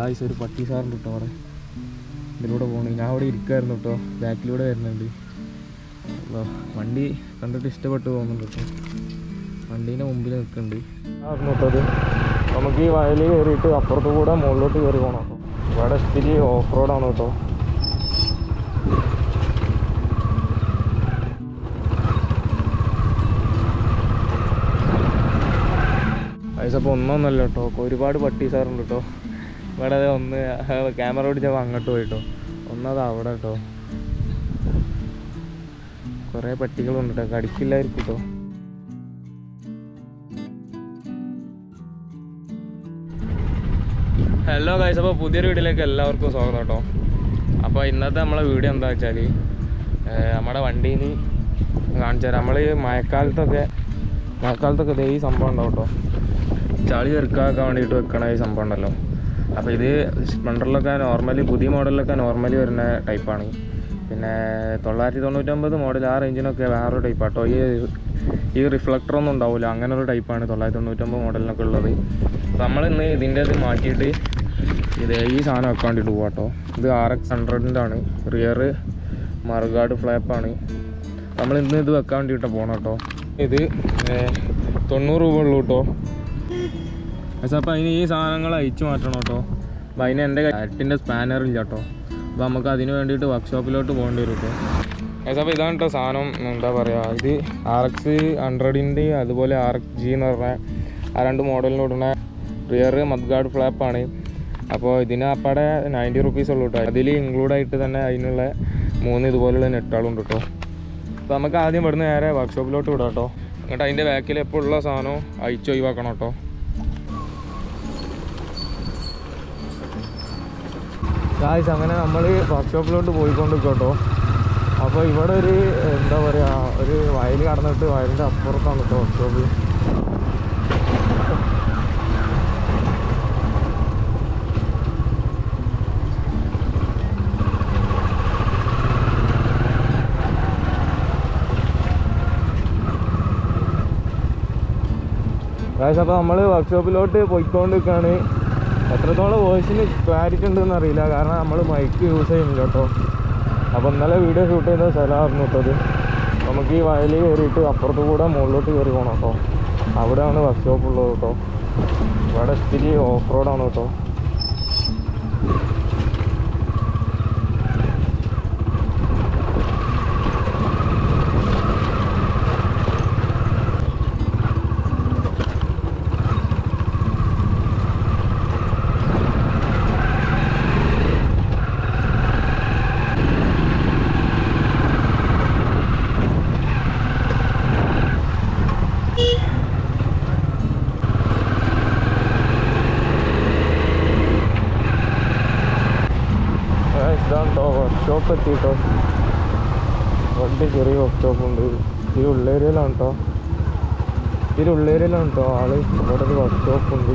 guys ഒരു പട്ടി സാറുണ്ട് കേട്ടോ അവിടെ ഇതിലൂടെ പോകണം ഞാൻ അവിടെ ഇരിക്കുമായിരുന്നു കേട്ടോ ബാക്കിലൂടെ വരുന്നുണ്ട് അല്ലോ വണ്ടി കണ്ടിട്ട് ഇഷ്ടപ്പെട്ടു തോന്നുന്നുണ്ട് കേട്ടോ വണ്ടീൻ്റെ മുമ്പിൽ നിൽക്കുന്നുണ്ട് ആയിരുന്നു കേട്ടോ അത് നമുക്ക് ഈ വയലിൽ കയറിയിട്ട് അപ്പുറത്ത് കൂടെ മുകളിലോട്ട് കയറി പോകണം കേട്ടോ ഇവിടെ ഇത്തിരി ഓഫ് റോഡാണ് കേട്ടോ അപ്പോൾ ഒന്നൊന്നല്ല കേട്ടോ ഒരുപാട് പട്ടി സാറുണ്ട് കേട്ടോ ഇവിടെ ദേ ഒന്ന് ക്യാമറ പിടിച്ചപ്പോൾ അങ്ങോട്ട് പോയിട്ടോ ഒന്നത് അവിടെ കേട്ടോ കുറേ പട്ടികളുണ്ട് കേട്ടോ കടിക്കില്ലായിരിക്കും കേട്ടോ ഹലോ ഗൈസ് അപ്പോൾ പുതിയൊരു വീഡിയോയിലേക്ക് എല്ലാവർക്കും സ്വാഗതം കേട്ടോ അപ്പോൾ ഇന്നത്തെ നമ്മളെ വീഡിയോ എന്താ വെച്ചാൽ നമ്മുടെ വണ്ടിയിൽ കാണിച്ചു തരാം നമ്മൾ മഴക്കാലത്തൊക്കെ മഴക്കാലത്തൊക്കെ ഇതേ ഈ സംഭവം ഉണ്ടാവും കേട്ടോ ചളി ചെറുക്കാക്കാൻ വേണ്ടിയിട്ട് വെക്കണ ഈ സംഭവം ഉണ്ടല്ലോ അപ്പോൾ ഇത് സ്പ്ലെൻഡറിലൊക്കെ നോർമലി പുതിയ മോഡലിലൊക്കെ നോർമലി വരുന്ന ടൈപ്പാണ് പിന്നെ തൊള്ളായിരത്തി തൊണ്ണൂറ്റൊമ്പത് മോഡൽ ആ റേഞ്ചിനൊക്കെ വേറൊരു ടൈപ്പാണ് കേട്ടോ ഈ ഈ റിഫ്ലക്ടർ ഒന്നും ഉണ്ടാവില്ല അങ്ങനെ ഒരു ടൈപ്പാണ് തൊള്ളായിരത്തി തൊണ്ണൂറ്റൊമ്പത് മോഡലിനൊക്കെ ഉള്ളത് അപ്പോൾ നമ്മളിന്ന് ഇതിൻ്റെ ഇത് മാറ്റിയിട്ട് ഇത് ഈ സാധനം വെക്കാൻ വേണ്ടിയിട്ട് പോകാം കേട്ടോ ഇത് ആർ എക്സ് ഹൺഡ്രഡിൻ്റെ ആണ് റിയർ മറുകാട് ഫ്ലാപ്പാണ് നമ്മൾ ഇന്ന് ഇത് വെക്കാൻ വേണ്ടിയിട്ട് പോകണം കേട്ടോ ഇത് ഏർ, തൊണ്ണൂറ് രൂപ ഉള്ളൂ കേട്ടോ പക്ഷേ അപ്പോൾ അതിന് ഈ സാധനങ്ങൾ അയച്ചു മാറ്റണം കേട്ടോ അപ്പോൾ അതിന് എൻ്റെ എട്ടിൻ്റെ സ്പാനർ ഇല്ല കേട്ടോ അപ്പോൾ നമുക്ക് അതിന് വേണ്ടിയിട്ട് വർക്ക്ഷോപ്പിലോട്ട് പോകേണ്ടി വരും കേട്ടോ പക്ഷേ അപ്പോൾ ഇതാണ് കേട്ടോ സാധനം എന്താ പറയുക ഇത് ആർ എക്സ് ഹൺഡ്രഡിൻ്റെ അതുപോലെ ആർ എക്സ് ജി എന്ന് പറഞ്ഞ ആ രണ്ട് മോഡലിനോടുന്ന റിയർ മദ്ഗാർഡ് ഫ്ലാപ്പാണ് അപ്പോൾ ഇതിന് അപ്പാടെ നയൻറ്റി റുപ്പീസ് ഉള്ളൂ കേട്ടോ അതിൽ ഇൻക്ലൂഡ് ആയിട്ട് തന്നെ അതിനുള്ള മൂന്ന് ഇതുപോലുള്ള നെട്ടുകളുണ്ട് കേട്ടോ അപ്പോൾ നമുക്ക് ആദ്യം ഇവിടുന്ന് നേരെ വർക്ക്ഷോപ്പിലോട്ട് വിടാം കേട്ടോ എന്നിട്ട് അതിൻ്റെ ബാക്കിൽ എപ്പോൾ ഉള്ള സാധനം അയച്ച് ഒഴിവാക്കണം കേട്ടോ ഗായ്സ് അങ്ങനെ നമ്മൾ വർക്ക്ഷോപ്പിലോട്ട് പോയിക്കൊണ്ട് കേട്ടോ അപ്പോൾ ഇവിടെ ഒരു എന്താ പറയുക ഒരു വയൽ കടന്നിട്ട് വയലിൻ്റെ അപ്പുറത്താണ് കേട്ടോ വർക്ക്ഷോപ്പ് ഗായ്സ് അപ്പോൾ നമ്മൾ വർക്ക്ഷോപ്പിലോട്ട് പോയിക്കൊണ്ടിരിക്കുകയാണ് എത്രത്തോളം വോയിസിന് ക്ലാരിറ്റി ഉണ്ടെന്ന് അറിയില്ല കാരണം നമ്മൾ മൈക്ക് യൂസ് ചെയ്യുന്നില്ല കേട്ടോ അപ്പോൾ ഇന്നലെ വീഡിയോ ഷൂട്ട് ചെയ്ത സ്ഥലമായിരുന്നു കേട്ടോ അത് നമുക്ക് ഈ വയലിൽ കയറിയിട്ട് അപ്പുറത്ത് കൂടെ മുകളിലോട്ട് കയറി പോകണം കേട്ടോ അവിടെയാണ് വർക്ക്ഷോപ്പ് ഉള്ളത് കേട്ടോ ഇവിടെ ഇത്തിരി ഓഫ് റോഡാണ് കേട്ടോ ഇതാണ് കേട്ടോ വർക്ക്ഷോപ്പ് എത്തിയിട്ടോ വണ്ടി ചെറിയ വർക്ക്ഷോപ്പ് ഉണ്ട് ഈ ഉള്ളേരിയയിലാണ് കേട്ടോ ഈ ഉള്ളേരിയയിലാണ് കേട്ടോ ആള് ഇവിടെ ഒരു വർക്ക്ഷോപ്പ് ഉണ്ട്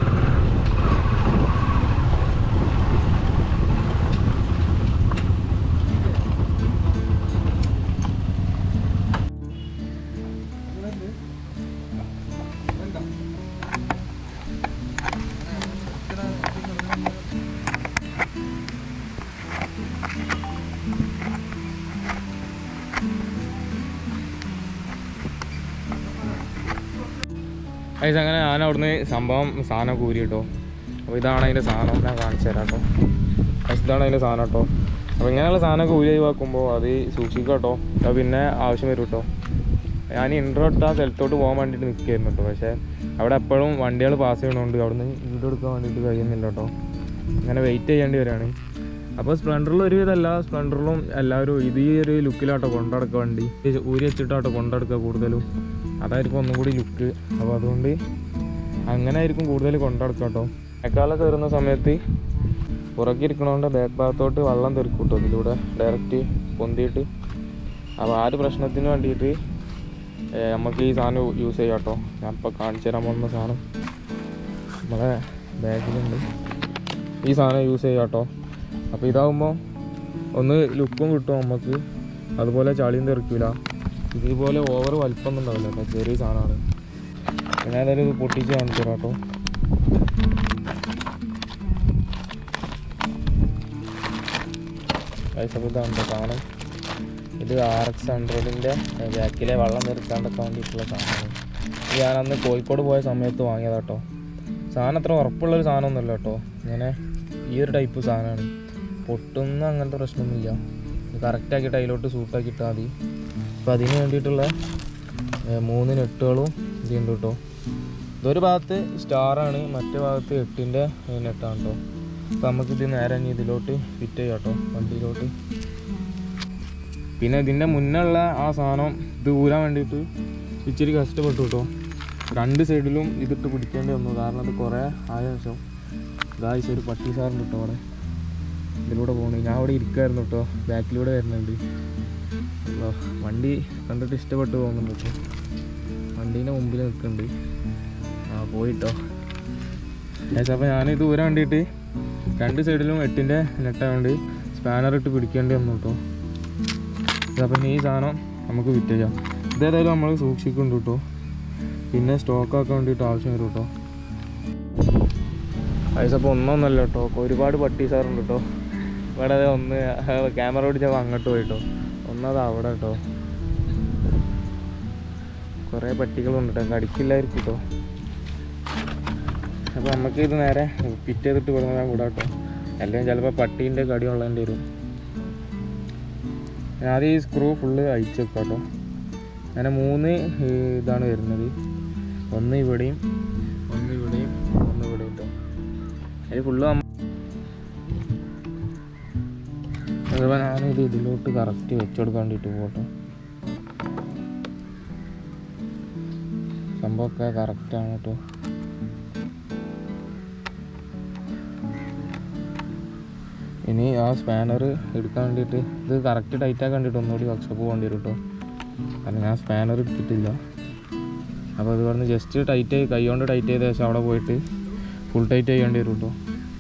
ഗൈസ് അങ്ങനെ ഞാൻ അവിടുന്ന് സംഭവം സാധനം കൂരി കേട്ടോ അപ്പോൾ ഇതാണ് അതിൻ്റെ സാധനം ഞാൻ കാണിച്ചു തരാം കേട്ടോ ഗൈസ് ഇതാണ് അതിൻ്റെ സാധനം കേട്ടോ അപ്പോൾ ഇങ്ങനെയുള്ള സാധനമൊക്കെ ഊരി ഒഴിവാക്കുമ്പോൾ അത് സൂക്ഷിക്കുക കേട്ടോ അത് പിന്നെ ആവശ്യം വരും കേട്ടോ ഞാൻ ഇൻട്രോ ഇട്ട ആ സ്ഥലത്തോട്ട് പോകാൻ വേണ്ടിയിട്ട് നിൽക്കുകയായിരുന്നു കേട്ടോ പക്ഷേ അവിടെ എപ്പോഴും വണ്ടികൾ പാസ് ചെയ്യണോണ്ട് അവിടുന്ന് വീഡിയോ എടുക്കാൻ വേണ്ടിയിട്ട് കഴിയുന്നില്ല കേട്ടോ അങ്ങനെ വെയിറ്റ് ചെയ്യേണ്ടി വരികയാണ് അപ്പോൾ സ്പ്ലെൻഡറിൽ ഒരുവിധം എല്ലാ സ്പ്ലെൻഡറിലും എല്ലാവരും ഇത് ഈ ഒരു ലുക്കിലാട്ടോ കൊണ്ടടക്കുക വണ്ടി ഇത് ഊരി വെച്ചിട്ടാട്ടോ കൊണ്ടടക്കുക കൂടുതലും അതായിരിക്കും ഒന്നും കൂടി ലുക്ക് അപ്പോൾ അതുകൊണ്ട് അങ്ങനെ ആയിരിക്കും കൂടുതൽ കൊണ്ടടക്കുക കേട്ടോ മഴക്കാലമൊക്കെ വരുന്ന സമയത്ത് പുറകിരിക്കണോണ്ട് ബാക്ക് ഭാഗത്തോട്ട് വെള്ളം തെറിക്കും കേട്ടോ ഇതിലൂടെ ഡയറക്റ്റ് പൊന്തിയിട്ട് അപ്പോൾ ആ ഒരു പ്രശ്നത്തിന് വേണ്ടിയിട്ട് ഏർ നമുക്ക് ഈ സാധനം യൂസ് ചെയ്യാം കേട്ടോ ഞാൻ ഇപ്പോൾ കാണിച്ചു തരാൻ പോകുന്ന സാധനം നമ്മളെ ബാഗിലുണ്ട് ഈ സാധനം യൂസ് ചെയ്യാം കേട്ടോ അപ്പോൾ ഇതാകുമ്പോൾ ഒന്ന് ലുക്കും കിട്ടും നമുക്ക് അതുപോലെ ചളിയും തെറിക്കില്ല ഇതുപോലെ ഓവർ വലിപ്പമൊന്നും ഉണ്ടാവില്ല കേട്ടോ ചെറിയ സാധനമാണ് ഞാൻ ഏതായാലും ഇത് പൊട്ടിച്ച് കാണിച്ചു തരാം കേട്ടോ പൈസ ഇതാണ്ട് സാധനം ഇത് ആർ എക്സ് ഹൺഡ്രഡിൻ്റെ ബാക്കിലെ വെള്ളം നിർത്താണ്ടൊക്കെ വേണ്ടിയിട്ടുള്ള സാധനമാണ് ഇത് ഞാൻ അന്ന് കോഴിക്കോട് പോയ സമയത്ത് വാങ്ങിയതാ കേട്ടോ സാധനം അത്ര ഉറപ്പുള്ളൊരു സാധനമൊന്നുമല്ല കേട്ടോ ഇങ്ങനെ ഈ ഒരു ടൈപ്പ് സാധനമാണ് പൊട്ടുന്ന അങ്ങനത്തെ പ്രശ്നമൊന്നുമില്ല ഇത് കറക്റ്റാക്കിയിട്ട് അതിലോട്ട് സൂട്ടാക്കി ഇട്ടാൽ മതി അപ്പോൾ അതിന് വേണ്ടിയിട്ടുള്ള ഏ, മൂന്ന് നെട്ടുകളും ഇതുണ്ട് കേട്ടോ ഇതൊരു ഭാഗത്ത് സ്റ്റാറാണ് മറ്റേ ഭാഗത്ത് എട്ടിൻ്റെ നെട്ടാണ് കേട്ടോ അപ്പോൾ നമുക്കിത് നേരെ ഇനി ഇതിലോട്ട് ഫിറ്റ് ചെയ്യാം കേട്ടോ വണ്ടിയിലോട്ട് പിന്നെ ഇതിൻ്റെ മുന്നുള്ള ആ സാധനം ഇത് ഊരാൻ വേണ്ടിയിട്ട് ഇച്ചിരി കഷ്ടപ്പെട്ടു കേട്ടോ രണ്ട് സൈഡിലും ഇതിട്ട് പിടിക്കേണ്ടി വന്നു കാരണം അത് കുറേ ആയ ശേഷം ഗായ്സ് ഒരു പട്ടി സാറുണ്ട് കേട്ടോ അവിടെ ഇതിലൂടെ പോകണു ഞാൻ അവിടെ ഇരിക്കുമായിരുന്നു കേട്ടോ ബാക്കിലൂടെ വരുന്നുണ്ട് അല്ലോ വണ്ടി കണ്ടിട്ട് ഇഷ്ടപ്പെട്ടു തോന്നുന്നുണ്ട് കേട്ടോ വണ്ടീൻ്റെ മുമ്പിൽ നിൽക്കുന്നുണ്ട് ആ പോയിട്ടോ അപ്പോൾ ഞാൻ ഇത് ഊരാൻ വേണ്ടിയിട്ട് രണ്ട് സൈഡിലും എട്ടിൻ്റെ നെട്ടായതുകൊണ്ട് സ്പാനർ ഇട്ട് പിടിക്കേണ്ടി വന്നു കേട്ടോ അപ്പം ഈ സാധനം നമുക്ക് വിറ്റ് ചെയ്യാം ഇതേതായാലും നമ്മൾ സൂക്ഷിക്കുന്നുണ്ട് കേട്ടോ പിന്നെ സ്റ്റോക്ക് ആക്കാൻ വേണ്ടിയിട്ട് ആവശ്യം വരും കേട്ടോ പൈസപ്പോൾ ഒന്നൊന്നല്ല കേട്ടോ ഒരുപാട് പട്ടി സാറുണ്ട് കേട്ടോ ഇവിടെ ദേ ഒന്ന് ക്യാമറ പിടിച്ചപ്പോൾ അങ്ങോട്ട് പോയിട്ടോ ഒന്നത് അവിടെ കേട്ടോ കുറേ പട്ടികളുണ്ട് കേട്ടോ കടിക്കില്ലായിരിക്കും കേട്ടോ അപ്പോൾ നമുക്ക് ഇത് നേരെ ഫിറ്റ് ചെയ്തിട്ട് കൊടുക്കാൻ കൂടാ കേട്ടോ അല്ലെങ്കിൽ ചിലപ്പോൾ പട്ടീൻ്റെ കടി ഉള്ളതിൻ്റെ വരും ഞാൻ ആദ്യം ഈ സ്ക്രൂ ഫുള്ള് അയച്ചു വെക്കാം കേട്ടോ അങ്ങനെ മൂന്ന് ഏ, ഇതാണ് വരുന്നത് ഒന്ന് ഇവിടെയും ഒന്ന് ഇവിടെയും ഒന്ന് ഇവിടെയും കേട്ടോ അതിൽ ഫുള്ള് അതുപോലെ ഞാനിത് ഇതിലോട്ട് കറക്റ്റ് വെച്ചുകൊടുക്കാൻ വേണ്ടിയിട്ട് പോകട്ടോ സംഭവമൊക്കെ കറക്റ്റാണ് കേട്ടോ ഇനി ആ സ്പാനർ എടുക്കാൻ വേണ്ടിയിട്ട് ഇത് കറക്റ്റ് ടൈറ്റ് ആക്കാൻ വേണ്ടിയിട്ട് ഒന്നുകൂടി വർക്ക്ഷോപ്പ് പോകേണ്ടി വരും കേട്ടോ കാരണം ഞാൻ സ്പാനർ എടുത്തിട്ടില്ല അപ്പോൾ അത് പറഞ്ഞ് ജസ്റ്റ് ടൈറ്റ് കൈ കൊണ്ട് ടൈറ്റ് ചെയ്ത ശേഷം അവിടെ പോയിട്ട് ഫുൾ ടൈറ്റ് ചെയ്യേണ്ടി വരും കേട്ടോ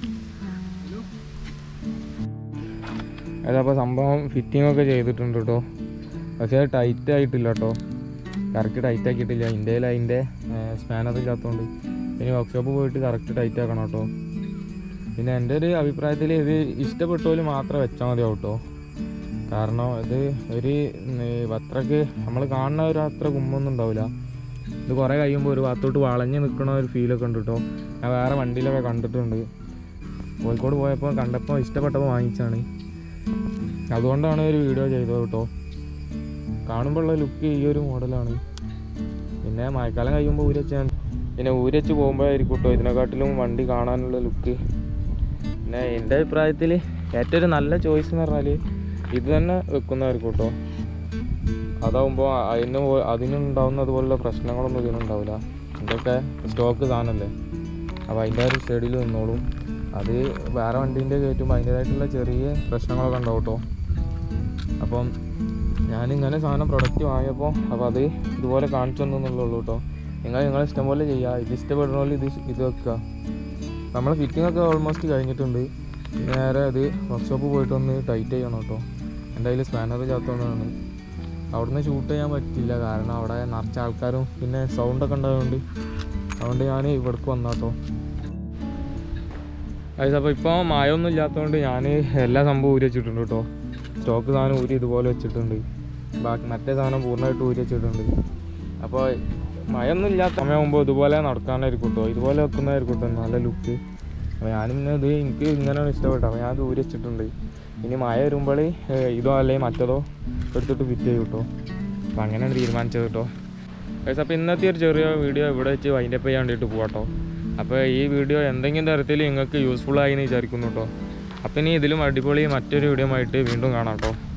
അതപ്പോൾ സംഭവം ഫിറ്റിംഗ് ഒക്കെ ചെയ്തിട്ടുണ്ട് കേട്ടോ പക്ഷേ ടൈറ്റ് ആയിട്ടില്ല കേട്ടോ കറക്റ്റ് ടൈറ്റ് ആക്കിയിട്ടില്ല ഇന്ത്യയിൽ അതിൻ്റെ സ്പാനർ ഇല്ലാത്തതുകൊണ്ട് ഇനി വർക്ക്ഷോപ്പ് പോയിട്ട് കറക്റ്റ് ടൈറ്റ് ആക്കണം കേട്ടോ പിന്നെ എൻ്റെ ഒരു അഭിപ്രായത്തിൽ ഇത് ഇഷ്ടപ്പെട്ടവർ മാത്രം വെച്ചാൽ മതി കേട്ടോ കാരണം ഇത് ഒരു ഉം, അത്രക്ക് നമ്മൾ കാണുന്ന ഒരു അത്ര കുമ്പൊന്നും ഉണ്ടാവില്ല ഇത് കുറേ കഴിയുമ്പോൾ ഒരു ഭാഗത്തോട്ട് വളഞ്ഞ് നിൽക്കണ ഒരു ഫീലൊക്കെ ഉണ്ട് കേട്ടോ ഞാൻ വേറെ വണ്ടിയിലൊക്കെ കണ്ടിട്ടുണ്ട് കോഴിക്കോട് പോയപ്പോൾ കണ്ടപ്പോൾ ഇഷ്ടപ്പെട്ടപ്പോൾ വാങ്ങിച്ചാണ് അതുകൊണ്ടാണ് ഒരു വീഡിയോ ചെയ്തത് കേട്ടോ കാണുമ്പോഴുള്ള ലുക്ക് ഈ ഒരു മോഡലാണ് പിന്നെ മഴക്കാലം കഴിയുമ്പോൾ ഊരച്ചാണ് പിന്നെ ഊരച്ച് പോകുമ്പോഴായിരിക്കും കേട്ടോ ഇതിനെക്കാട്ടിലും വണ്ടി കാണാനുള്ള ലുക്ക് പിന്നെ എൻ്റെ അഭിപ്രായത്തിൽ ഏറ്റവും ഒരു നല്ല ചോയ്സ് എന്ന് പറഞ്ഞാൽ ഇത് തന്നെ വെക്കുന്നതായിരിക്കും കേട്ടോ അതാവുമ്പോൾ അതിന് പോ- അതിനുണ്ടാവുന്ന അതുപോലുള്ള പ്രശ്നങ്ങളൊന്നും ഇതിനുണ്ടാവില്ല ഇതൊക്കെ സ്റ്റോക്ക് സാധനമല്ലേ അപ്പോൾ അതിൻ്റെ ഒരു സൈഡിൽ നിന്നോളും അത് വേറെ വണ്ടീൻ്റെ കയറ്റുമ്പോൾ അതിൻ്റേതായിട്ടുള്ള ചെറിയ പ്രശ്നങ്ങളൊക്കെ ഉണ്ടാവും കേട്ടോ അപ്പം ഞാനിങ്ങനെ സാധനം പ്രൊഡക്റ്റ് വാങ്ങിയപ്പോൾ അപ്പോൾ അത് ഇതുപോലെ കാണിച്ചു തന്നുള്ളൂ കേട്ടോ നിങ്ങൾ നിങ്ങളെ ഇഷ്ടം പോലെ ചെയ്യുക ഇത് ഇഷ്ടപ്പെടുന്ന പോലെ ഇത് ഇത് വെക്കുക നമ്മൾ ഫിറ്റിംഗ് ഒക്കെ ഓൾമോസ്റ്റ് കഴിഞ്ഞിട്ടുണ്ട് ഇനി നേരെ അത് വർക്ക്ഷോപ്പ് പോയിട്ട് ഒന്ന് ടൈറ്റ് ചെയ്യണം കേട്ടോ എൻ്റെ കയ്യിൽ സ്പാനർ ചാത്തോണ്ടാണ് അവിടുന്ന് ഷൂട്ട് ചെയ്യാൻ പറ്റില്ല കാരണം അവിടെ നിറച്ച ആൾക്കാരും പിന്നെ സൗണ്ടൊക്കെ ഉണ്ടായതുകൊണ്ട് അതുകൊണ്ട് ഞാൻ ഇവിടേക്ക് വന്നാട്ടോ അത് അപ്പോൾ ഇപ്പോൾ മഴയൊന്നും ഇല്ലാത്തതുകൊണ്ട് ഞാൻ എല്ലാ സംഭവം ഊരി വെച്ചിട്ടുണ്ട് കേട്ടോ സ്റ്റോക്ക് സാധനം ഊരി ഇതുപോലെ വെച്ചിട്ടുണ്ട് ബാക്കി മറ്റേ സാധനം പൂർണ്ണമായിട്ട് ഊരി വെച്ചിട്ടുണ്ട് അപ്പോൾ മഴയൊന്നും ഇല്ലാത്ത സമയമാകുമ്പോൾ ഇതുപോലെ നടക്കാനായിരിക്കും കേട്ടോ ഇതുപോലെ വെക്കുന്നതായിരിക്കും കേട്ടോ നല്ല ലുക്ക് അപ്പോൾ ഞാനും പിന്നെ ഇത് എനിക്ക് ഇങ്ങനെയാണ് ഇഷ്ടപ്പെട്ടത് അപ്പോൾ ഞാൻ ഇത് ഊരി വെച്ചിട്ടുണ്ട് ഇനി മഴ വരുമ്പോൾ ഇതോ അല്ലെങ്കിൽ മറ്റേതോ എടുത്തിട്ട് ഫിറ്റ് ചെയ്യും കേട്ടോ അപ്പോൾ അങ്ങനെയാണ് തീരുമാനിച്ചത് കേട്ടോ ഗൈസ് അപ്പോൾ ഇന്നത്തെ ഒരു ചെറിയ വീഡിയോ ഇവിടെ വെച്ച് വൈൻഡപ്പ് ചെയ്യാൻ വേണ്ടിയിട്ട് പോകാട്ടോ അപ്പോൾ ഈ വീഡിയോ എന്തെങ്കിലും തരത്തിൽ നിങ്ങൾക്ക് യൂസ്ഫുൾ ആയി എന്ന് വിചാരിക്കുന്നു കേട്ടോ അപ്പോൾ ഇനി ഇതിലും അടിപൊളി മറ്റൊരു വീഡിയോ ആയിട്ട് വീണ്ടും കാണാം കേട്ടോ